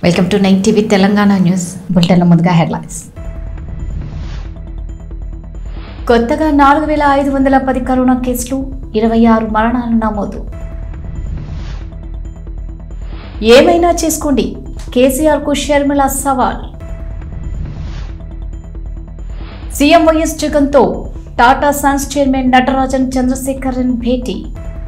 Welcome to nine TV Telangana news బులెటిన్ల ముందుగా headlines కొత్తగా నాలుగు వేల ఐదు వందల పది కరోనా కేసులు ఇరవై ఆరు మరణాలు నమోదు ఏమైనా చేసుకోండి కేసీఆర్కు షర్మిల సవాల్ సీఎం వైఎస్ జగన్తో టాటా సన్స్ చైర్మన్ నటరాజన్ చంద్రశేఖరన్ భేటీ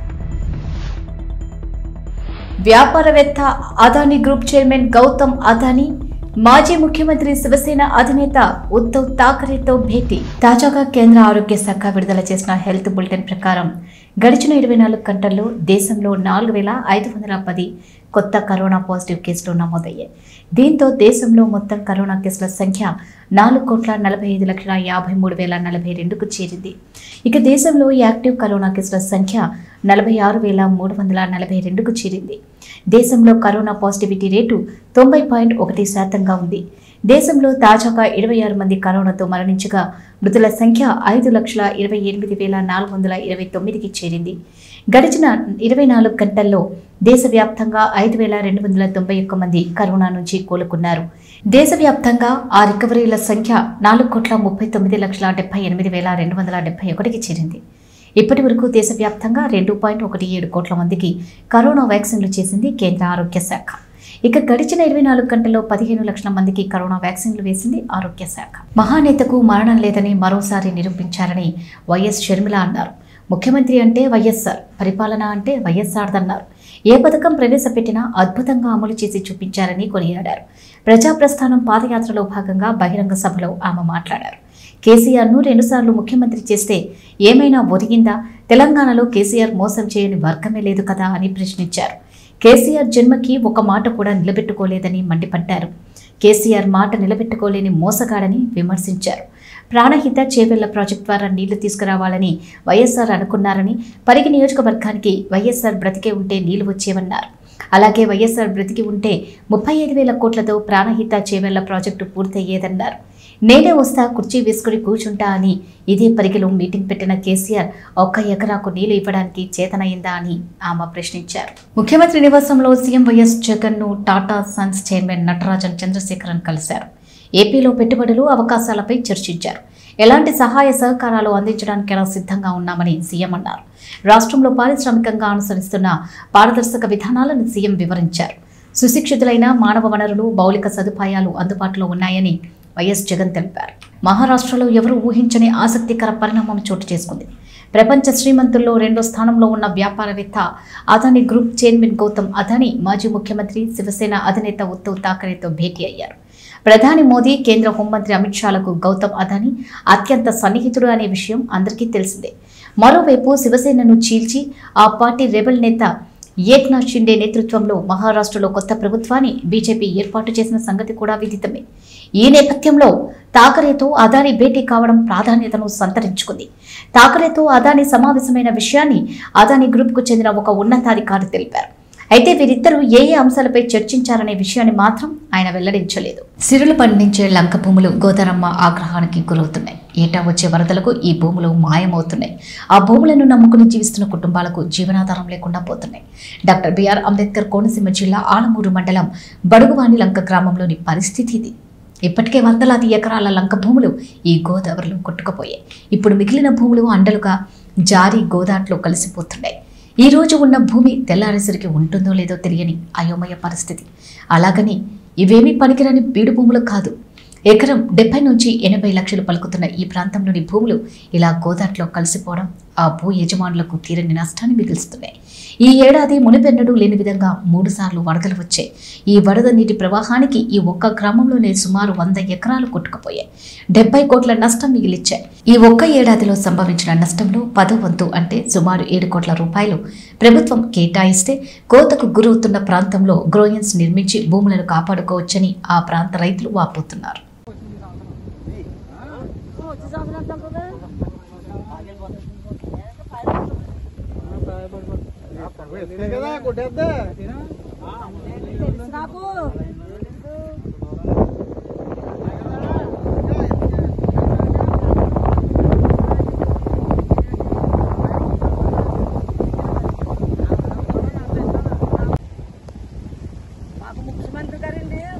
వ్యాపారవేత్త అదానీ గ్రూప్ చైర్మన్ గౌతమ్ అదానీ మాజీ ముఖ్యమంత్రి శివసేన అధినేత ఉద్ధవ్ ఠాకరేతో భేటీ తాజాగా కేంద్ర ఆరోగ్య శాఖ విడుదల చేసిన హెల్త్ బులెటిన్ ప్రకారం గడిచిన ఇరవై నాలుగు గంటల్లో దేశంలో నాలుగు వేల ఐదు వందల పది కొత్త కరోనా పాజిటివ్ కేసులు నమోదయ్యాయి దీంతో దేశంలో మొత్తం కరోనా కేసుల సంఖ్య నాలుగు కోట్ల నలభై ఐదు లక్షల యాభై మూడు వేల నలభై రెండుకు చేరింది ఇక దేశంలో యాక్టివ్ కరోనా కేసుల సంఖ్య నలభై ఆరు వేల మూడు వందల నలభై రెండుకు చేరింది దేశంలో కరోనా పాజిటివిటీ రేటు తొంభై పాయింట్ ఒకటి శాతంగా ఉంది దేశంలో తాజాగా ఇరవై ఆరు మంది కరోనాతో మరణించగా మృతుల సంఖ్య ఐదు లక్షల ఇరవై ఎనిమిది వేల నాలుగు వందల ఇరవై తొమ్మిదికి చేరింది గడిచిన ఇరవై నాలుగు గంటల్లో దేశవ్యాప్తంగా ఐదు వేల రెండు వందల తొంభై ఒక్క మంది కరోనా నుంచి కోలుకున్నారు దేశవ్యాప్తంగా ఆ రికవరీల సంఖ్య నాలుగు కోట్ల ముప్పై తొమ్మిది లక్షల డెబ్బై ఎనిమిది వేల రెండు వందల డెబ్బై ఒకటికి చేరింది ఇప్పటి వరకు దేశవ్యాప్తంగా రెండు పాయింట్ ఒకటి ఏడు కోట్ల మందికి కరోనా వ్యాక్సిన్లు చేసింది కేంద్ర ఆరోగ్య శాఖ ఇక గడిచిన ఇరవై నాలుగు గంటల్లో పదిహేను లక్షల మందికి కరోనా వ్యాక్సిన్లు వేసింది ఆరోగ్య శాఖ మహానేతకు మరణం లేదని మరోసారి నిరూపించారని వైఎస్ షర్మిల అన్నారు ముఖ్యమంత్రి అంటే వైఎస్ఆర్ పరిపాలన అంటే వైఎస్ఆర్దన్నారు ఏ పథకం ప్రవేశపెట్టినా అద్భుతంగా అమలు చేసి చూపించారని కొనియాడారు ప్రజాప్రస్థానం పాదయాత్రలో భాగంగా బహిరంగ సభలో ఆమె మాట్లాడారు కేసీఆర్ను రెండుసార్లు ముఖ్యమంత్రి చేస్తే ఏమైనా ఒరిగిందా తెలంగాణలో కేసీఆర్ మోసం చేయని వర్గమే లేదు కదా అని ప్రశ్నించారు కేసీఆర్ జన్మకి ఒక మాట కూడా నిలబెట్టుకోలేదని మండిపడ్డారు కేసీఆర్ మాట నిలబెట్టుకోలేని మోసగాడని విమర్శించారు ప్రాణహిత చేవెళ్ల ప్రాజెక్టు ద్వారా నీళ్లు తీసుకురావాలని వైఎస్ఆర్ అనుకున్నారని పరిగి నియోజకవర్గానికి వైఎస్ఆర్ బ్రతికే ఉంటే నీళ్లు వచ్చేవన్నారు అలాగే వైఎస్ఆర్ బ్రతికి ఉంటే ముప్పై ఐదు వేల కోట్లతో ప్రాణహిత చేవెళ్ల ప్రాజెక్టు పూర్తయ్యేదన్నారు నేనే వస్తా కుర్చీ వేసుకుని కూర్చుంటా అని ఇదే పరిగిలో మీటింగ్ పెట్టిన కేసీఆర్ ఒక్క ఎకరాకు నీళ్లు ఇవ్వడానికి చేతనయిందా అని ఆమె ప్రశ్నించారు ముఖ్యమంత్రి నివాసంలో సీఎం వైఎస్ జగన్ ను టాటా సన్స్ చైర్మన్ నటరాజన్ చంద్రశేఖరన్ కలిశారు ఏపీలో పెట్టుబడులు అవకాశాలపై చర్చించారు ఎలాంటి సహాయ సహకారాలు అందించడానికైనా సిద్ధంగా ఉన్నామని సీఎం అన్నారు రాష్ట్రంలో పారిశ్రామికంగా అనుసరిస్తున్న పారదర్శక విధానాలను సీఎం వివరించారు సుశిక్షితులైన మానవ వనరులు మౌలిక సదుపాయాలు అందుబాటులో ఉన్నాయని వైఎస్ జగన్ తెలిపారు మహారాష్ట్రలో ఎవరూ ఊహించని ఆసక్తికర పరిణామం చోటు చేసుకుంది ప్రపంచ శ్రీమంతుల్లో రెండో స్థానంలో ఉన్న వ్యాపారవేత్త అదానీ గ్రూప్ చైర్మన్ గౌతమ్ అదానీ మాజీ ముఖ్యమంత్రి శివసేన అధినేత ఉద్ధవ్ ఠాకరేతో భేటీ అయ్యారు ప్రధాని మోదీ కేంద్ర హోంమంత్రి అమిత్ షాలకు గౌతమ్ అదానీ అత్యంత సన్నిహితుడు అనే విషయం అందరికీ తెలిసిందే మరోవైపు శివసేనను చీల్చి ఆ పార్టీ రెబల్ నేత ఏక్నాథ్ షిండే నేతృత్వంలో మహారాష్ట్రలో కొత్త ప్రభుత్వాన్ని బీజేపీ ఏర్పాటు చేసిన సంగతి కూడా విదితమే ఈ నేపథ్యంలో తాకరేతో అదానీ భేటీ కావడం ప్రాధాన్యతను సంతరించుకుంది తాకరేతో అదానీ సమావేశమైన విషయాన్ని అదానీ గ్రూప్కు చెందిన ఒక ఉన్నతాధికారి తెలిపారు అయితే వీరిద్దరూ ఏ ఏ అంశాలపై చర్చించారనే విషయాన్ని మాత్రం ఆయన వెల్లడించలేదు సిరులు పండించే లంక భూములు గోదారమ్మ ఆగ్రహానికి గురవుతున్నాయి ఏటా వచ్చే వరదలకు ఈ భూములు మాయమవుతున్నాయి ఆ భూములను నమ్ముకుని జీవిస్తున్న కుటుంబాలకు జీవనాధారం లేకుండా పోతున్నాయి డాక్టర్ బిఆర్ అంబేద్కర్ కోనసీమ జిల్లా ఆలమూరు మండలం బడుగువాణి లంక గ్రామంలోని పరిస్థితి ఇది ఇప్పటికే వందలాది ఎకరాల లంక భూములు ఈ గోదావరిలో కొట్టుకుపోయాయి ఇప్పుడు మిగిలిన భూములు అండలుగా జారి గోదాట్లో కలిసిపోతున్నాయి ఈ రోజు ఉన్న భూమి తెల్లారేసరికి ఉంటుందో లేదో తెలియని అయోమయ పరిస్థితి అలాగని ఇవేమీ పనికిరాని బీడు భూములు కాదు ఎకరం డెబ్బై నుంచి ఎనభై లక్షలు పలుకుతున్న ఈ ప్రాంతంలోని భూములు ఇలా గోదాట్లో కలిసిపోవడం ఆ భూ యజమానులకు తీరని నష్టాన్ని మిగులుస్తున్నాయి ఈ ఏడాది మునిపెన్నడూ లేని విధంగా మూడు సార్లు వరదలు వచ్చాయి ఈ వరద నీటి ప్రవాహానికి ఈ ఒక్క గ్రామంలోనే సుమారు వంద ఎకరాలు కొట్టుకుపోయాయి డెబ్బై కోట్ల నష్టం మిగిలిచ్చాయి ఈ ఒక్క ఏడాదిలో సంభవించిన నష్టంలో పదో వంతు అంటే సుమారు ఏడు కోట్ల రూపాయలు ప్రభుత్వం కేటాయిస్తే కోతకు గురవుతున్న ప్రాంతంలో గ్రోయన్స్ నిర్మించి భూములను కాపాడుకోవచ్చని ఆ ప్రాంత రైతులు వాపోతున్నారు కదా కొట్టేద్దా నాకు మాకు ముఖ్యమంత్రి గారండి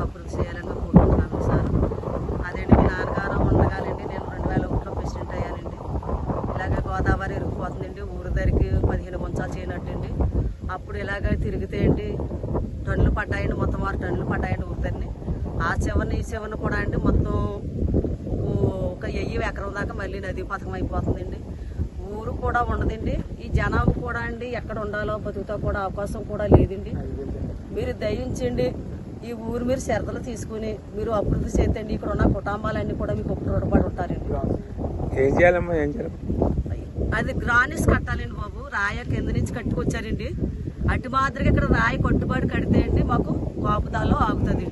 అభివృద్ధి చేయాలని కోరుకుంటున్నాను సార్ అదేంటి మీ నాన్నగారు ఉండగానండి నేను రెండు వేల ఒకటిలో ప్రెసిడెంట్ అయ్యానండి ఇలాగ గోదావరి ఇరుక్కుపోతుందండి ఊరి దగ్గరికి పదిహేను గుంచాలు చేయనట్టండి అప్పుడు ఇలాగ తిరిగితే అండి టన్నులు పడ్డాయండి మొత్తం ఆరు టన్నులు పడ్డాయండి ఊరి దగ్గరని ఆ చివరిని ఈ చివరిని కూడా అండి మొత్తం ఓ- ఒక వెయ్యి ఎకరం దాకా మళ్ళీ నదీ పథకం అయిపోతుందండి ఊరు కూడా ఉండదండి ఈ జనాభా కూడా అండి ఎక్కడ ఉండాలో బతుకుతా కూడా అవకాశం కూడా లేదండి మీరు దయించండి ఈ ఊరు మీరు శ్రద్ధలు తీసుకుని మీరు అభివృద్ధి చేతండి ఇక్కడ ఉన్న కుటుంబాలన్నీ కూడా మీకు ఒక రుణపడి ఉంటారండి ఏం చేయాలమ్మా ఏం చేయాలి అది గ్రానిస్ కట్టాలండి బాబు రాయ కింద నుంచి కట్టుకొచ్చారండి అటు మాదిరిగా ఇక్కడ రాయి కట్టుబడి కడితే అండి మాకు కాపుదాలో ఆగుతుందండి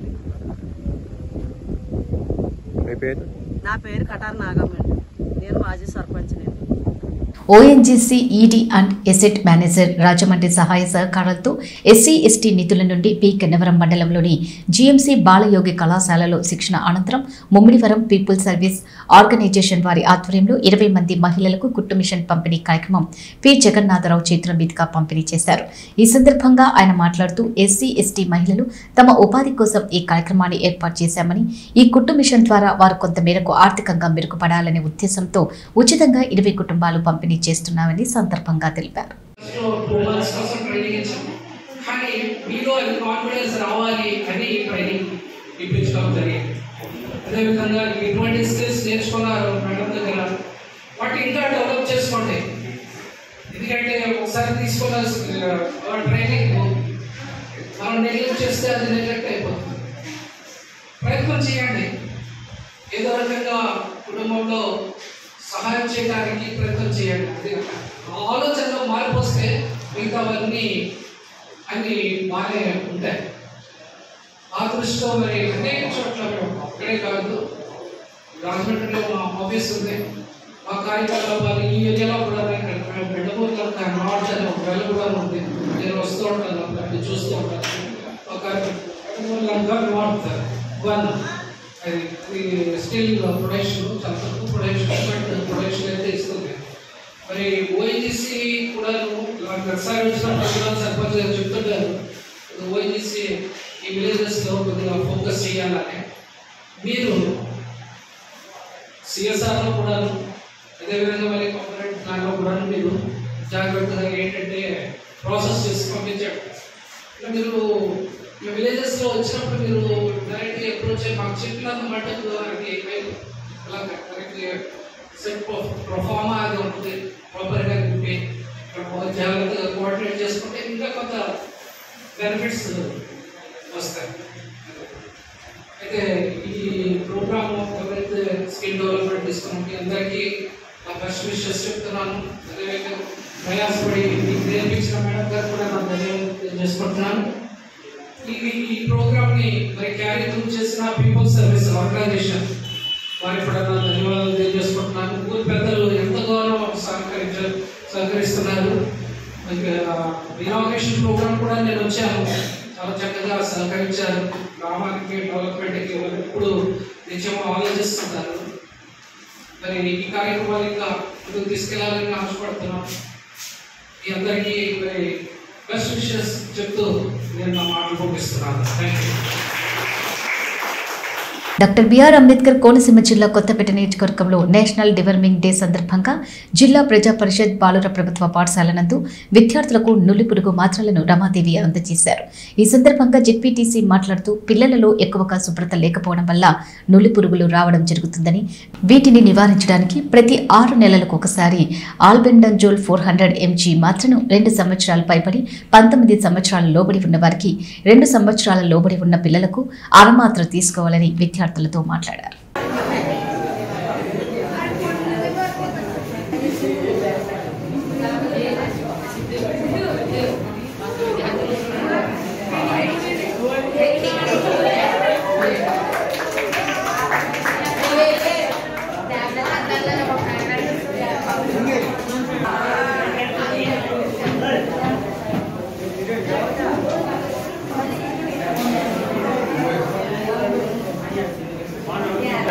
మీ పేరు నా పేరు కటార్ నాగమ్మండి నేను మాజీ సర్పంచ్ని ONGC ED and asset manager Rajahmundry సహాయ సహకారాలతో ఎస్సీ ఎస్టీ నిధుల నుండి పి గన్నవరం మండలంలోని జీఎంసీ బాలయోగి కళాశాలలో శిక్షణ అనంతరం ముమ్మిడివరం పీపుల్ సర్వీస్ ఆర్గనైజేషన్ వారి ఆధ్వర్యంలో ఇరవై మంది మహిళలకు కుట్టు మిషన్ పంపిణీ కార్యక్రమం పి జగన్నాథరావు చేతుల మీదుగా పంపిణీ చేశారు ఈ సందర్భంగా ఆయన మాట్లాడుతూ ఎస్సీ ఎస్టీ మహిళలు తమ ఉపాధి కోసం ఈ కార్యక్రమాన్ని ఏర్పాటు చేశామని ఈ కుట్టు మిషన్ ద్వారా వారు కొంత మేరకు ఆర్థికంగా మెరుగుపడాలనే ఉద్దేశంతో ఉచితంగా ఇరవై కుటుంబాలు పంపిణీ చేస్తున్నామని సందర్భంగా తెలిపారు లో టూ మంత్స్ కోసం ట్రైనింగ్ ఇచ్చాం కానీ మీలో అది కాన్ఫిడెన్స్ రావాలి అని ఈ ట్రైనింగ్ ఇప్పించడం జరిగింది అదేవిధంగా ఎటువంటి స్కిల్స్ నేర్చుకున్నారు మేడం దగ్గర వాటి ఇంకా డెవలప్ చేసుకోండి ఎందుకంటే ఒకసారి తీసుకున్న ట్రైనింగ్ మనం నెగ్లెక్ట్ చేస్తే అది నెగ్లెక్ట్ అయిపోతుంది ప్రయత్నం చేయండి ఏదో రకంగా కుటుంబంలో సహాయం చేయడానికి ప్రయత్నం చేయండి అది ఆలోచనలో మార్పు వస్తే మిగతావన్నీ అన్ని బాగానే ఉంటాయి ఆ దృష్టిలో మరి అనేక చోట్ల మేము ఇక్కడే కాదు రాజమండ్రిలో మా ఆఫీస్ ఉంది మా కార్యకలాపాలు ఈ ఏరియాలో కూడా ఇక్కడ మేము బెండపూర్లో నార్త్ ఒక వెళ్ళ కూడా ఉంది నేను వస్తూ ఉంటాను అక్కడ చూస్తూ ఉంటాను ఒక బెండపూర్లంగా నార్త్ వన్ అది స్టీల్ ప్రొడక్షన్ చాలా తక్కువ ప్రొడక్షన్ బట్ ప్రొడక్షన్ అయితే ఇస్తుంది మరి ఓఎన్జీసీ కూడా ఒకసారి వచ్చిన సర్పంచ్ గారు చెప్తుంటారు ఓఎన్జీసీ ఈ విలేజెస్లో కొద్దిగా ఫోకస్ చేయాలని మీరు సిఎస్ఆర్లో కూడా అదేవిధంగా మరి కార్పొరేట్ ప్లాన్లో కూడా మీరు జాగ్రత్తగా ఏంటంటే ప్రాసెస్ చేసి పంపించాడు ఇలా మీరు మీ విలేజెస్లో వచ్చినప్పుడు మీరు డైరెక్ట్గా అప్రోచ్ అయ్యి మాకు చెప్పినంత మటుకు అది ఇలా కరెక్ట్ సెట్ ప్రొఫార్మా అది ఉంటుంది ప్రాపర్గా ఉంటే జాగ్రత్తగా కోఆర్డినేట్ చేసుకుంటే ఇంకా కొంత బెనిఫిట్స్ వస్తాయి అయితే ఈ ప్రోగ్రామ్ ఎవరైతే స్కిల్ డెవలప్మెంట్ తీసుకున్నాం అందరికీ నా బెస్ట్ విషెస్ చెప్తున్నాను అదేవిధంగా ప్రయాసపడి మీకు నేర్పించిన మేడం గారు కూడా నా ధన్యవాదాలు తెలియజేసుకుంటున్నాను ఈ ఈ ప్రోగ్రామ్ ని మరి క్యారీ త్రూ చేసిన పీపుల్ సర్వీస్ ఆర్గనైజేషన్ వారికి కూడా నా ధన్యవాదాలు తెలియజేసుకుంటున్నాను ఊరి పెద్దలు ఎంతగానో సహకరించారు సహకరిస్తున్నారు ఇనాగ్రేషన్ ప్రోగ్రామ్ కూడా నేను వచ్చాను చాలా చక్కగా సహకరించారు గ్రామానికి డెవలప్మెంట్కి వాళ్ళు ఎప్పుడు నిత్యము ఆలోచిస్తున్నారు మరి ఈ కార్యక్రమాలు ఇంకా ముందుకు తీసుకెళ్లాలని ఆశపడుతున్నాం మీ అందరికీ మరి బెస్ట్ విషెస్ చెప్తూ నేను నా మాటలు పంపిస్తున్నాను thank you doctor BR Ambedkar Konaseema జిల్లా కొత్తపేట నియోజకవర్గంలో నేషనల్ డెవలపింగ్ డే సందర్భంగా జిల్లా ప్రజా పరిషత్ బాలుర ప్రభుత్వ పాఠశాల నందు విద్యార్థులకు నులిపురుగు మాత్రలను రమాదేవి అందజేశారు ఈ సందర్భంగా జెడ్పీటీసీ మాట్లాడుతూ పిల్లలలో ఎక్కువగా శుభ్రత లేకపోవడం వల్ల నులిపురుగులు రావడం జరుగుతుందని వీటిని నివారించడానికి ప్రతి ఆరు నెలలకు ఒకసారి ఆల్బెండజోల్ ఫోర్ హండ్రెడ్ ఎంజీ మాత్రను రెండు సంవత్సరాలు పైబడి పంతొమ్మిది సంవత్సరాల లోబడి ఉన్న వారికి రెండు సంవత్సరాల లోబడి ఉన్న పిల్లలకు అరమాత్ర తీసుకోవాలని విద్యార్థులతో మాట్లాడారు Yeah.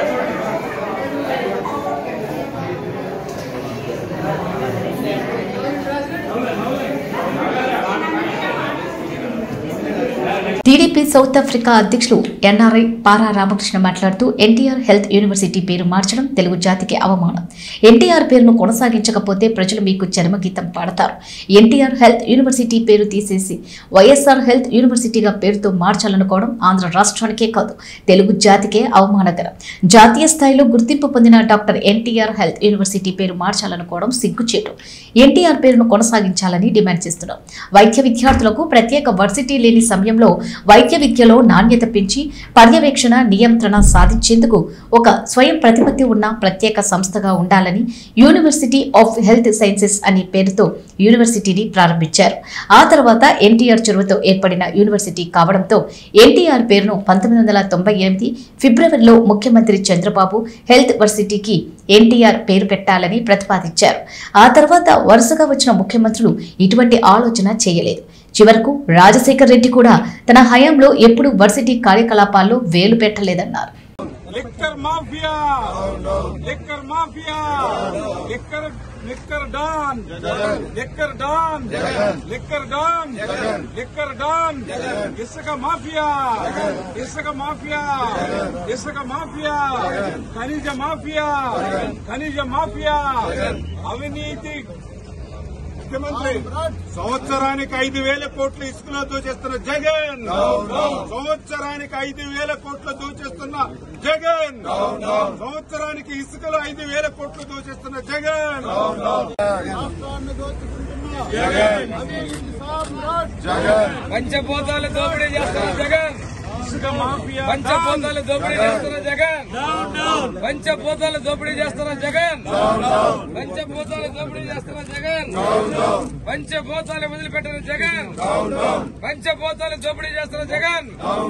బీజేపీ సౌత్ ఆఫ్రికా అధ్యక్షులు ఎన్ఆర్ఐ పారా రామకృష్ణ మాట్లాడుతూ ఎన్టీఆర్ హెల్త్ యూనివర్సిటీ పేరు మార్చడం తెలుగు జాతికి అవమానం ఎన్టీఆర్ పేరును కొనసాగించకపోతే ప్రజలు మీకు చర్మగీతం పాడతారు ఎన్టీఆర్ హెల్త్ యూనివర్సిటీ పేరు తీసేసి వైఎస్ఆర్ హెల్త్ యూనివర్సిటీగా పేరుతో మార్చాలనుకోవడం ఆంధ్ర రాష్ట్రానికే కాదు తెలుగు జాతికే అవమానకరం జాతీయ స్థాయిలో గుర్తింపు పొందిన డాక్టర్ ఎన్టీఆర్ హెల్త్ యూనివర్సిటీ పేరు మార్చాలనుకోవడం సిగ్గుచేటు ఎన్టీఆర్ పేరును కొనసాగించాలని డిమాండ్ చేస్తున్నాం వైద్య విద్యార్థులకు ప్రత్యేక వర్సిటీ లేని సమయంలో వైద్య విద్యలో నాణ్యత పెంచి పర్యవేక్షణ నియంత్రణ సాధించేందుకు ఒక స్వయం ప్రతిపత్తి ఉన్న ప్రత్యేక సంస్థగా ఉండాలని యూనివర్సిటీ ఆఫ్ హెల్త్ సైన్సెస్ అనే పేరుతో యూనివర్సిటీని ప్రారంభించారు ఆ తర్వాత ఎన్టీఆర్ చొరవతో ఏర్పడిన యూనివర్సిటీ కావడంతో ఎన్టీఆర్ పేరును పంతొమ్మిది వందల తొంభై ఎనిమిది ఫిబ్రవరిలో ముఖ్యమంత్రి చంద్రబాబు హెల్త్ వర్సిటీకి ఎన్టీఆర్ పేరు పెట్టాలని ప్రతిపాదించారు ఆ తర్వాత వరుసగా వచ్చిన ముఖ్యమంత్రులు ఇటువంటి ఆలోచన చేయలేదు చివరకు రాజశేఖర్ రెడ్డి కూడా తన హయాంలో ఎప్పుడు వర్సిటీ కార్యకలాపాల్లో వేలు పెట్టలేదన్నారు liquor mafia liquor mafia liquor liquor don liquor don liquor don liquor don ఇసుక మాఫియా ఇసుక మాఫియా ఇసుక మాఫియా ఖనిజ మాఫియా ఖనిజ మాఫియా అవినీతి ముఖ్యమంత్రి సంవత్సరానికి ఐదు వేల కోట్లు ఇసుకలో దోచేస్తున్న జగన్ సంవత్సరానికి ఐదు వేల కోట్లు దోచేస్తున్న జగన్ సంవత్సరానికి ఇసుకలో ఐదు వేల కోట్లు దోచేస్తున్న జగన్ పంచభూతాలు దోపిడీ చేస్తున్న జగన్ ఇసుక మాఫియా పంచభూతాలు దోపిడీ చేస్తున్న జగన్ పంచభూతాలు దోపిడీ చేస్తున్న జగన్ పంచభూతాలు దోపిడీ చేస్తున్న జగన్ పంచభూతాలు వదిలిపెట్టిన జగన్ పంచభూతాలు దోపిడీ చేస్తున్న జగన్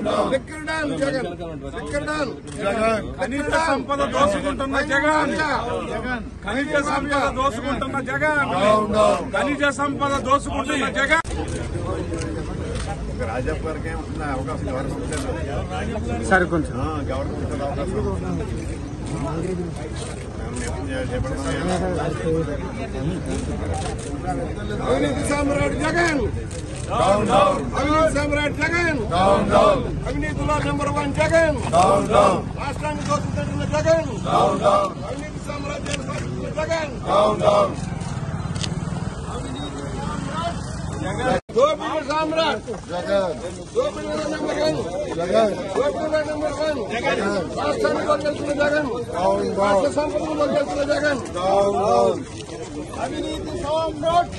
ఖనిజ సంపద దోసుకుంటున్న జగన్ ఖనిజ సంపద దోసుకుంటున్న జగన్ ఖనిజ సంపద దోసుకుంటున్న జగన్ రాజప్ప గారికి ఏమవుతుంది అవకాశం ఎవరికి సరే కొంచెం గవర్నమెంట్ అవకాశం అవినీతి సామ్రాట్ జగన్ అవినీతి సామ్రాట్ జగన్ అవినీతిలో నెంబర్ వన్ జగన్ రాష్ట్రాన్ని దోచుకుంటున్న జగన్ అవినీతి సామ్రాజ్యాన్ని స్థాపిస్తున్న జగన్ దోపిడీ సామ్రాట్ దోపిడీలో నెంబర్ వన్ దోపిడీలో నెంబర్ వన్ రాష్ట్రాన్ని దోచేస్తున్న జగన్ రాష్ట్ర సంపదను దోచేస్తున్న జగన్ అవినీతి సామ్రాట్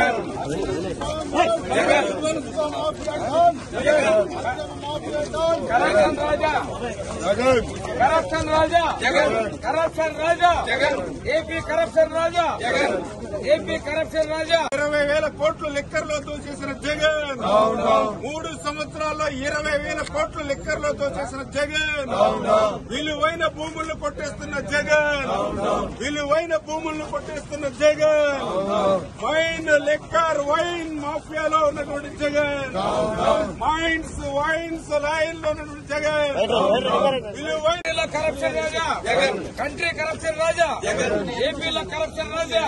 కరప్షన్ రాజా కరప్షన్ రాజా జగన్ కరప్షన్ రాజా జగన్ ఏపీ కరప్షన్ రాజా జగన్ ఏపీ కరప్షన్ రాజా ఇరవై వేల కోట్లు లిక్కర్లో దోచేసిన జగన్ మూడు సంవత్సరాల్లో ఇరవై వేల కోట్లు లిక్కర్లో దోచేసిన జగన్ విలువైన భూములను కొట్టేస్తున్న జగన్ విలువైన భూములను కొట్టేస్తున్న జగన్ వైన్ లిక్కర్ వైన్ మాఫియాలో ఉన్నటువంటి జగన్ మైన్స్ వైన్స్ లైన్ లో ఉన్నటువంటి జగన్ విలువైన ఏపీలో కరప్షన్ రాజా జగన్ కంట్రీ కరప్షన్ రాజా జగన్ ఏపీలో కరప్షన్ రాజా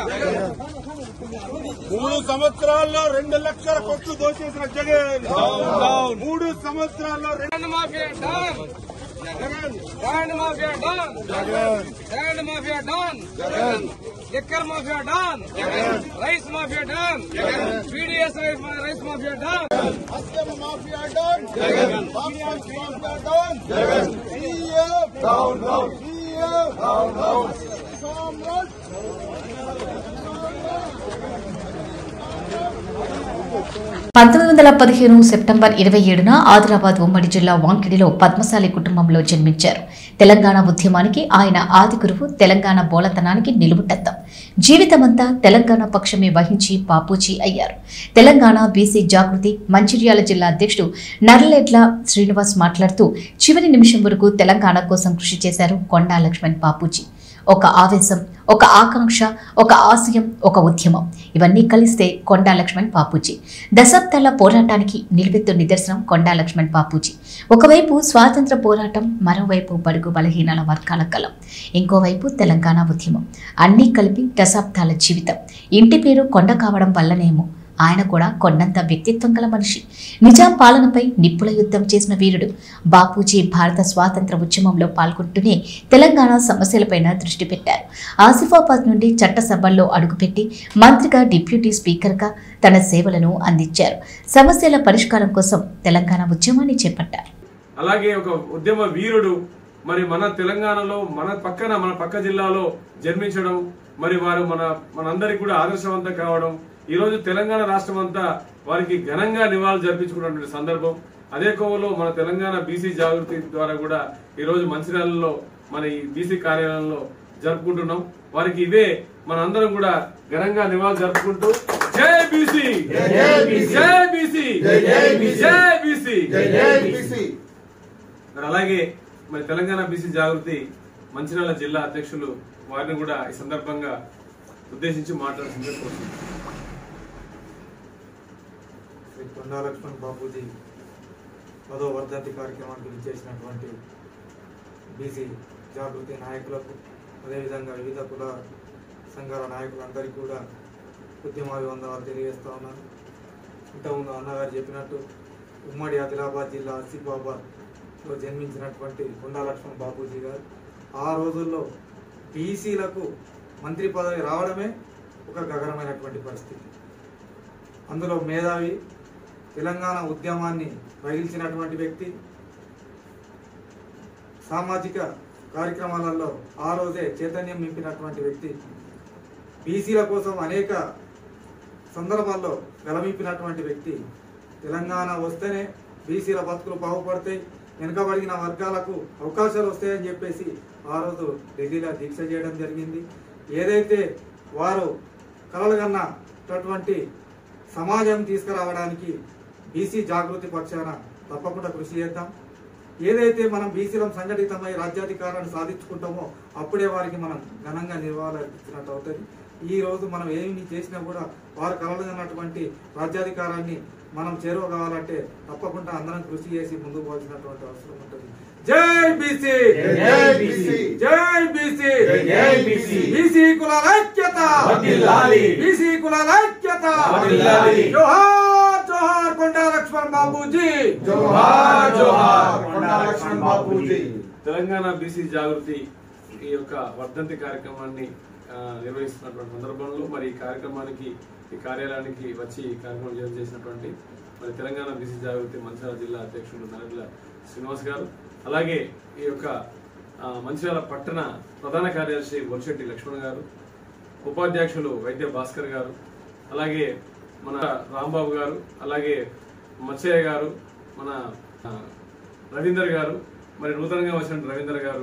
మూడు సంవత్సరాల్లో రెండు లక్షల కోట్లు దోచేసిన జగన్ మూడు సంవత్సరాల్లో రెండు land mafia don land mafia don land mafia don liquor mafia don rice mafia don PDS rice mafia don mafia down mafia down CM down down CM down down సామ్రాట్ పంతొమ్మిది వందల పదిహేను సెప్టెంబర్ ఇరవై ఏడున ఆదిలాబాద్ ఉమ్మడి జిల్లా వాంకిడిలో పద్మశాలి కుటుంబంలో జన్మించారు తెలంగాణ ఉద్యమానికి ఆయన ఆది గురువు తెలంగాణ బోలతనానికి నిలువుటద్దం జీవితమంతా తెలంగాణ పక్షమే వహించి బాపూజీ అయ్యారు తెలంగాణ బీసీ జాగృతి మంచిర్యాల జిల్లా అధ్యక్షుడు నర్లెడ్ల శ్రీనివాస్ మాట్లాడుతూ చివరి నిమిషం వరకు తెలంగాణ కోసం కృషి చేశారు కొండా లక్ష్మణ్ బాపూజీ ఒక ఆవేశం ఒక ఆకాంక్ష ఒక ఆశయం ఒక ఉద్యమం ఇవన్నీ కలిస్తే కొండా లక్ష్మణ్ బాపూజీ దశాబ్దాల పోరాటానికి నిలువెత్తు నిదర్శనం కొండా లక్ష్మణ్ బాపూజీ ఒకవైపు స్వాతంత్ర పోరాటం మరోవైపు బడుగు బలహీనాల వర్గాల కలం ఇంకోవైపు తెలంగాణ ఉద్యమం అన్నీ కలిపి దశాబ్దాల జీవితం ఇంటి పేరు కొండ కావడం వల్లనేమో ఆయన కూడా కొండంత వ్యక్తిత్వం గల మనిషి నిజాం పాలనపై నిప్పుల యుద్ధం చేసిన వీరుడు బాపూజీ భారత స్వాతంత్ర ఉద్యమంలో పాల్గొంటూనే తెలంగాణ సమస్యలపైన దృష్టి పెట్టారు ఆసిఫాబాద్ నుండి చట్టసభల్లో అడుగుపెట్టి మంత్రిగా డిప్యూటీ స్పీకర్గా తన సేవలను అందించారు సమస్యల పరిష్కారం కోసం తెలంగాణ ఉద్యమాన్ని చేపట్టారు అలాగే ఒక ఉద్యమ వీరుడు మరి మన తెలంగాణలో మన పక్కన మన పక్క జిల్లాలో జన్మించడం మరి వారు మన మనందరికి కూడా ఆదర్శవంతం కావడం ఈ రోజు తెలంగాణ రాష్ట్రం అంతా వారికి ఘనంగా నివాళులు జరిపించుకున్నటువంటి సందర్భం అదే కోవలో మన తెలంగాణ బీసీ జాగృతి ద్వారా కూడా ఈ రోజు మంచిర్యాలలో మన ఈ బీసీ కార్యాలయంలో జరుపుకుంటున్నాం వారికి ఇదే మనందరం కూడా ఘనంగా నివాళులు జరుపుకుంటూ జై బీసీ జై బీసీ జై బీసీ మరి అలాగే మరి తెలంగాణ బీసీ జాగృతి మంచిర్యాల జిల్లా అధ్యక్షులు వారిని కూడా ఈ సందర్భంగా ఉద్దేశించి మాట్లాడుతుంటే కోరుతున్నాను శ్రీ కొండా లక్ష్మణ్ బాపూజీ పదో వర్ధంతి కార్యక్రమానికి విచ్చేసినటువంటి బీసీ జాగృతి నాయకులకు అదేవిధంగా వివిధ కుల సంఘాల నాయకులందరికీ కూడా ఉద్యమాభివందనాలు తెలియజేస్తా ఉన్నాను ఇంతకుముందు అన్నగారు చెప్పినట్టు ఉమ్మడి ఆదిలాబాద్ జిల్లా ఆసిఫాబాద్లో జన్మించినటువంటి కొండా లక్ష్మణ్ బాపూజీ గారు ఆ రోజుల్లో బీసీలకు మంత్రి పదవి రావడమే ఒక గగనమైనటువంటి పరిస్థితి అందులో మేధావి తెలంగాణ ఉద్యమాన్ని రగిల్చినటువంటి వ్యక్తి సామాజిక కార్యక్రమాలలో ఆ రోజే చైతన్యం నింపినటువంటి వ్యక్తి బీసీల కోసం అనేక సందర్భాల్లో గలమింపినటువంటి వ్యక్తి తెలంగాణ వస్తేనే బీసీల బతుకులు బాగుపడతాయి వెనుకబడిన వర్గాలకు అవకాశాలు వస్తాయని చెప్పేసి ఆ రోజు ఢిల్లీలో దీక్ష చేయడం జరిగింది ఏదైతే వారు కలలుగన్నటువంటి సమాజం తీసుకురావడానికి బీసీ జాగృతి పక్షాన తప్పకుండా కృషి చేద్దాం ఏదైతే మనం బీసీలం సంఘటితమై రాజ్యాధికారాన్ని సాధించుకుంటామో అప్పుడే వారికి మనం ఘనంగా నివాళులర్పించినట్టు అవుతుంది ఈ రోజు మనం ఏమి చేసినా కూడా వారు కలలుగన్నటువంటి రాజ్యాధికారాన్ని మనం చేరువ కావాలంటే తప్పకుండా అందరం కృషి చేసి ముందుకు పోవాల్సినటువంటి అవసరం ఉంటుంది జై బీసీ జై బీసీ. జై బీసీ జై బీసీ. బీసీ కులాల ఐక్యత వర్ధిల్లాలి. బీసీ కులాల ఐక్యత వర్ధిల్లాలి. జోహార్ జోహార్ కొండా లక్ష్మణ్ బాబూజీ జోహార్ జోహార్ కొండా లక్ష్మణ్ బాపూజీ తెలంగాణ బీసీ జాగృతి ఈ యొక్క వర్ధంతి కార్యక్రమాన్ని ఆ, నిర్వహిస్తున్నటువంటి సందర్భంలో మరి ఈ కార్యక్రమానికి ఈ కార్యాలయానికి వచ్చి ఈ కార్యక్రమం జయం చేసినటువంటి మరి తెలంగాణ బీసీ జాగృతి మంచిర్యాల జిల్లా అధ్యక్షులు నరేంద్ర శ్రీనివాస్ గారు అలాగే ఈ యొక్క ఆ, మంచిర్యాల పట్టణ ప్రధాన కార్యదర్శి బొల్శెట్టి లక్ష్మణ్ గారు ఉపాధ్యక్షులు వైద్య భాస్కర్ గారు అలాగే మన రాంబాబు గారు అలాగే మచ్చయ్య గారు మన ఆ, రవీందర్ గారు మరి నూతనంగా వచ్చిన రవీందర్ గారు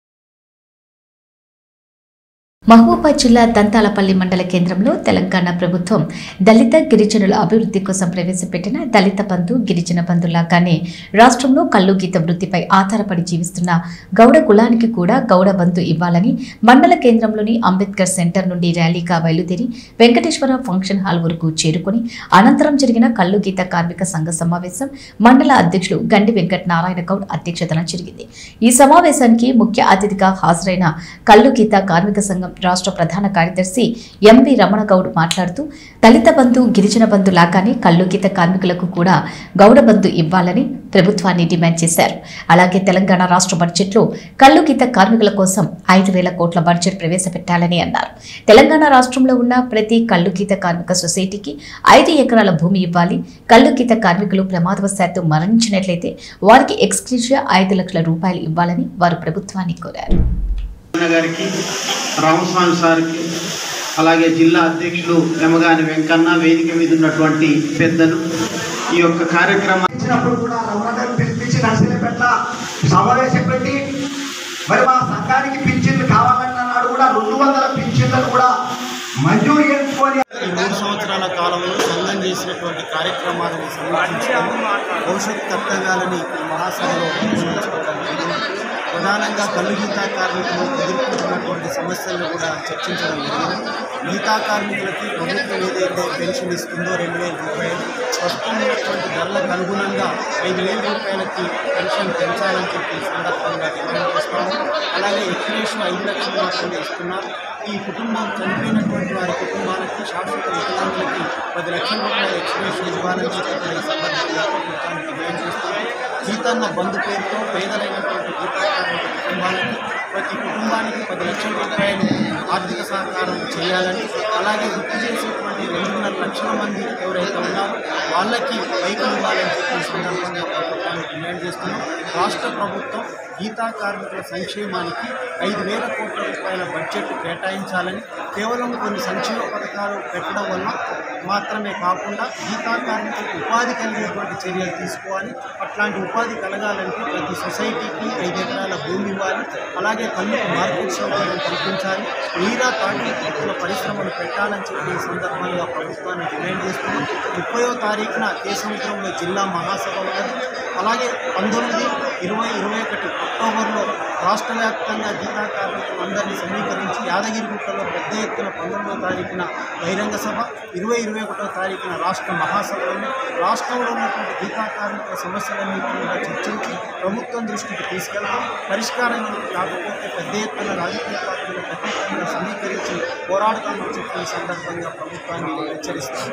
మహబూబాద్ జిల్లా దంతాలపల్లి మండల కేంద్రంలో తెలంగాణ ప్రభుత్వం దళిత గిరిజనుల అభివృద్ధి కోసం ప్రవేశపెట్టిన దళిత బంధు గిరిజన బంధు లాగానే రాష్ట్రంలో కల్లు గీత వృత్తిపై ఆధారపడి జీవిస్తున్న గౌడ కులానికి కూడా గౌడ బంధు ఇవ్వాలని మండల కేంద్రంలోని అంబేద్కర్ సెంటర్ నుండి ర్యాలీగా బయలుదేరి వెంకటేశ్వర ఫంక్షన్ హాల్ వరకు చేరుకుని అనంతరం జరిగిన కల్లు గీత కార్మిక సంఘ సమావేశం మండల అధ్యక్షులు గండి వెంకట నారాయణ గౌడ్ అధ్యక్షతన జరిగింది ఈ సమావేశానికి ముఖ్య అతిథిగా హాజరైన కల్లు గీత కార్మిక సంఘం రాష్ట్ర ప్రధాన కార్యదర్శి ఎంవి రమణగౌడ్ మాట్లాడుతూ దళిత బంధు గిరిజన బంధు లాగానే కల్లు గీత కార్మికులకు కూడా గౌడ బంధు ఇవ్వాలని ప్రభుత్వాన్ని డిమాండ్ చేశారు అలాగే తెలంగాణ రాష్ట్ర బడ్జెట్లో కల్లు గీత కార్మికుల కోసం ఐదు వేల కోట్ల బడ్జెట్ ప్రవేశపెట్టాలని అన్నారు తెలంగాణ రాష్ట్రంలో ఉన్న ప్రతి కల్లు గీత కార్మిక సొసైటీకి ఐదు ఎకరాల భూమి ఇవ్వాలి కల్లు గీత కార్మికులు ప్రమాదవశాత్తు మరణించినట్లయితే వారికి ఎక్స్క్రీషియా ఐదు లక్షల రూపాయలు ఇవ్వాలని వారు ప్రభుత్వాన్ని కోరారు అన్న గారికి రామస్వామి సార్కి అలాగే జిల్లా అధ్యక్షులు యమగాని వెంకన్న వేదిక మీద ఉన్నటువంటి పెద్దలు ఈ యొక్క కార్యక్రమం ఇచ్చినప్పుడు కూడా రమణగారు పిలిపించి నర్సీపేట సమావేశం పెట్టి మరి మా సంఘానికి పింఛన్లు కావాలన్న నాడు కూడా రెండు వందల పింఛన్లను కూడా మంజూరు చేసుకొని ఈ మూడు సంవత్సరాల కాలంలో సంఘం చేసినటువంటి కార్యక్రమాలను సమీక్షించుకొని భవిష్యత్ కర్తవ్యాలని ఈ మహాసభలో నిర్వహించుకోవడం జరిగింది. ప్రధానంగా కళ్ళు గీతా కార్మికులు ఎదుర్కొంటున్నటువంటి సమస్యలను కూడా చర్చించడం జరిగింది గీతా కార్మికులకి ప్రభుత్వం ఏదైతే పెన్షన్ ఇస్తుందో రెండు వేల రూపాయలు ప్రస్తుతం ఉన్నటువంటి ధరలకు అనుగుణంగా ఐదు వేల రూపాయలకి పెన్షన్ పెంచాలని చెప్పి ఈ సందర్భంగా డిమాండ్ చేస్తాము అలాగే ఎక్స్ప్రెషన్ ఐదు లక్షలు మాత్రమే ఇస్తున్నారు ఈ కుటుంబం చనిపోయినటువంటి వారి కుటుంబాలకి శాశ్వత వికలాంగులకి పది లక్షల రూపాయల ఎక్స్ప్రెషన్ ఇవ్వాలని చెప్పి ఈ సందర్భంగా ప్రభుత్వానికి డిమాండ్ చేస్తున్నాం గీతన్న బంధు పేరుతో పేదలైనటువంటి గీతా కార్మిక కుటుంబాలకి ప్రతి కుటుంబానికి పది లక్షల రూపాయలు ఆర్థిక సహకారం చేయాలని అలాగే వృత్తి చేసేటువంటి రెండున్నర లక్షల మంది ఎవరైతే ఉన్నారో వాళ్ళకి బైకులు ఇవ్వాలని చెప్పి ఈ సందర్భంగా ప్రభుత్వాన్ని డిమాండ్ చేస్తున్నాం రాష్ట్ర ప్రభుత్వం గీతా కార్మికుల సంక్షేమానికి ఐదు వేల కోట్ల రూపాయల బడ్జెట్ కేటాయించాలని కేవలం కొన్ని సంక్షేమ పథకాలు పెట్టడం వల్ల మాత్రమే కాకుండా గీతా కార్మికులకు ఉపాధి కలిగేటువంటి చర్యలు తీసుకోవాలి అట్లాంటి ఉపాధి కలగాలంటే ప్రతి సొసైటీకి ఐదు ఎకరాల భూమి ఇవ్వాలి అలాగే కళ్ళకు మార్కెట్ సౌకర్యం కల్పించాలి నీరా తాటి పట్టుల పరిశ్రమలు పెట్టాలని చెప్పి ఈ సందర్భంగా ప్రభుత్వాన్ని డిమాండ్ చేస్తున్నాం ముప్పయో తారీఖున కేసముద్రంలో జిల్లా మహాసభ ఉన్నది అలాగే పంతొమ్మిది ఇరవై ఇరవై ఒకటి అక్టోబర్లో రాష్ట్ర వ్యాప్తంగా గీతా కార్మికులందరినీ సమీకరించి యాదగిరిగుట్టలో పెద్ద ఎత్తున పంతొమ్మిదో తారీఖున బహిరంగ సభ ఇరవై ఇరవై ఒకటో తారీఖున రాష్ట్ర మహాసభలను రాష్ట్రంలో ఉన్నటువంటి గీతా కార్మికుల సమస్యలన్నింటినీ కూడా చర్చించి ప్రభుత్వం దృష్టికి తీసుకెళ్తాం పరిష్కారం కాకపోతే పెద్ద ఎత్తున రాజకీయ పార్టీలకు అతీతంగా సమీకరించి పోరాడతామని చెప్పి ఈ సందర్భంగా ప్రభుత్వాన్ని హెచ్చరిస్తాం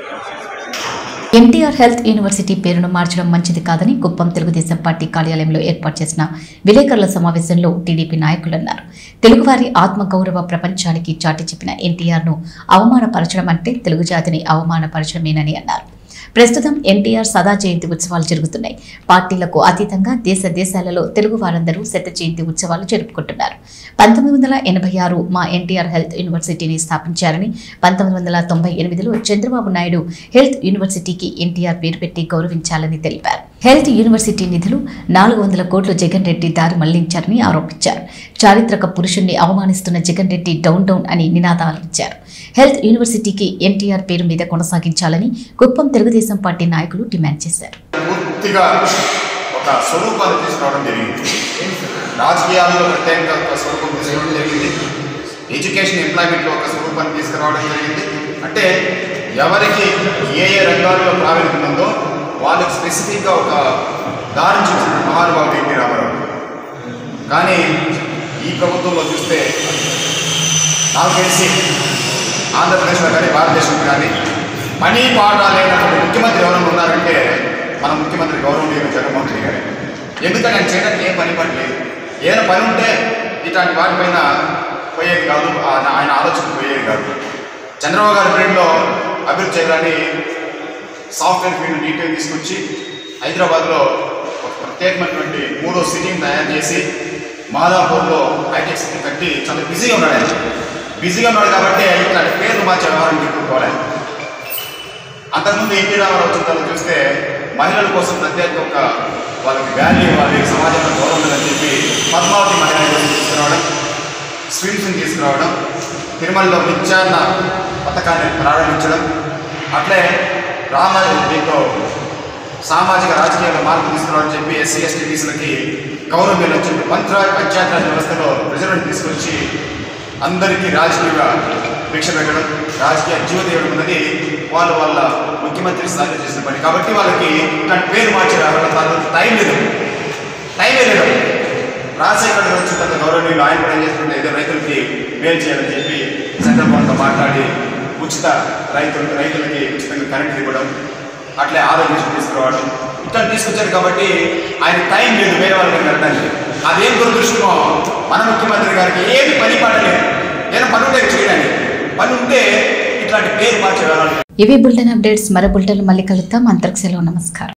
ఎన్టీఆర్ హెల్త్ యూనివర్సిటీ పేరును మార్చడం మంచిది కాదని కుప్పం తెలుగుదేశం పార్టీ కార్యాలయంలో ఏర్పాటు చేసిన విలేకరుల సమావేశంలో టీడీపీ నాయకులు అన్నారు తెలుగువారి ఆత్మగౌరవ ప్రపంచానికి చాటి చెప్పిన ఎన్టీఆర్ను అవమానపరచడం అంటే తెలుగు జాతిని అవమానపరచడమేనని అన్నారు ప్రస్తుతం ఎన్టీఆర్ సదా జయంతి ఉత్సవాలు జరుగుతున్నాయి పార్టీలకు అతీతంగా దేశ దేశాలలో తెలుగు వారందరూ శత జయంతి ఉత్సవాలు జరుపుకుంటున్నారు పంతొమ్మిది వందల ఎనభై ఆరు మా ఎన్టీఆర్ హెల్త్ యూనివర్సిటీని స్థాపించారని పంతొమ్మిది వందల తొంభై ఎనిమిదిలో చంద్రబాబు నాయుడు హెల్త్ యూనివర్సిటీకి ఎన్టీఆర్ పేరు పెట్టి గౌరవించాలని తెలిపారు హెల్త్ యూనివర్సిటీ నిధులు నాలుగు వందల కోట్లు జగన్ రెడ్డి దారి మళ్లించారని ఆరోపించారు చారిత్రక పురుషుణ్ణి అవమానిస్తున్న జగన్ రెడ్డి డౌన్ డౌన్ అని నినాదాలు ఇచ్చారు హెల్త్ యూనివర్సిటీకి ఎన్టీఆర్ పేరు మీద కొనసాగించాలని కుప్పం తెలుగుదేశం పార్టీ నాయకులు డిమాండ్ చేశారు పూర్తిగా ఒక స్వరూపాన్ని తీసుకురావడం జరిగింది రాజకీయాల్లో ప్రత్యేకంగా ఒక స్వరూపం తీసుకురావడం జరిగింది ఎడ్యుకేషన్ ఎంప్లాయ్మెంట్లో ఒక స్వరూపాన్ని తీసుకురావడం జరిగింది అంటే ఎవరికి ఏ ఏ రంగాల్లో ప్రావీణ్యం ఉందో వాళ్ళకి స్పెసిఫిక్గా ఒక దారి చూసిన మహానుభావుడు ఎన్టీ రామారావు కానీ ఈ ప్రభుత్వంలో చూస్తే నాకు తెలిసి ఆంధ్రప్రదేశ్లో కానీ భారతదేశంలో కానీ పని పాట లేనటువంటి ముఖ్యమంత్రి ఎవరైనా ఉన్నారంటే మన ముఖ్యమంత్రి గౌరవనీయులు జగన్మోహన్ రెడ్డి గారు ఎందుకంటే ఆయన చేయడానికి ఏం పని పని లేదు ఏదైనా పని ఉంటే ఇట్లాంటి వాటిపైన పోయేది కాదు ఆ- ఆయన ఆలోచన పోయేది కాదు చంద్రబాబు గారి పీరియడ్లో అభివృద్ధి చేయాలని సాఫ్ట్వేర్ ఫీల్డ్ నీట్గా తీసుకొచ్చి హైదరాబాద్లో ఒక ప్రత్యేకమైనటువంటి మూడో సిటీని తయారు చేసి మాదాపూర్లో హైటెక్ సిటీ కట్టి చాలా బిజీగా ఉన్నాడు ఆయన బిజీగా ఉన్నాడు కాబట్టి ఇట్లాంటి పేర్లు మార్చే వ్యవహారం చెప్పుకోవాలి అంతకుముందు ఎన్టీ రామారావు వచ్చిన తర్వాత చూస్తే మహిళల కోసం ప్రత్యేక ఒక వాళ్ళకి వాల్యూ ఇవ్వాలి సమాజంలో గౌరవం ఉందని చెప్పి పద్మావతి మహిళా యూనివర్సిటీ తీసుకురావడం స్ట్రీమ్స్ని తీసుకురావడం తిరుమలలో నిత్యాన్న పథకాన్ని ప్రారంభించడం అట్లే రామ దీంతో సామాజిక రాజకీయాల మార్పు తీసుకురావడం చెప్పి ఎస్సీ ఎస్టీ బీసీలకి గౌరవం ఇవ్వాలని చెప్పి పంచాయత్ పంచాయతీరాజ్ వ్యవస్థలో రిజర్వేషన్ తీసుకొచ్చి అందరికీ రాజకీయ భిక్ష పెట్టడం రాజకీయ జీవదేవుడు ఉన్నది వాళ్ళు వాళ్ళ ముఖ్యమంత్రి స్థాయిలో చేసిన పని కాబట్టి వాళ్ళకి ఇట్లాంటి పేరు మార్చి రావడం వాళ్ళకి టైం లేదు టైమే లేదు రాజశేఖర్ గారు వచ్చిన తర్వాత గౌరవనీయులు ఆయన కూడా ఏం చేస్తుంటే ఏదో రైతులకి మేలు చేయాలని చెప్పి సెంట్రల్ గవర్నమెంట్తో మాట్లాడి ఉచిత రైతులు రైతులకి ఉచితంగా కరెంట్ ఇవ్వడం అట్లే ఆరోగ్యం తీసుకురావడం ఇట్లా తీసుకొచ్చారు కాబట్టి ఆయన టైం లేదు వేరే వాళ్ళకి వెళ్ళడానికి అదేం దురదృష్టమో మన ముఖ్యమంత్రి గారికి ఏమి పని పడలేదు ఏదైనా పని ఉంటే చేయడానికి పని ఉంటే ఇట్లాంటి పేరు మార్చే వెళ్ళాలి ఇవి బులెటిన్ అప్డేట్స్ మరో బులెటిన్ మళ్ళీ కలుద్దాం అంతరిక్షలో నమస్కారం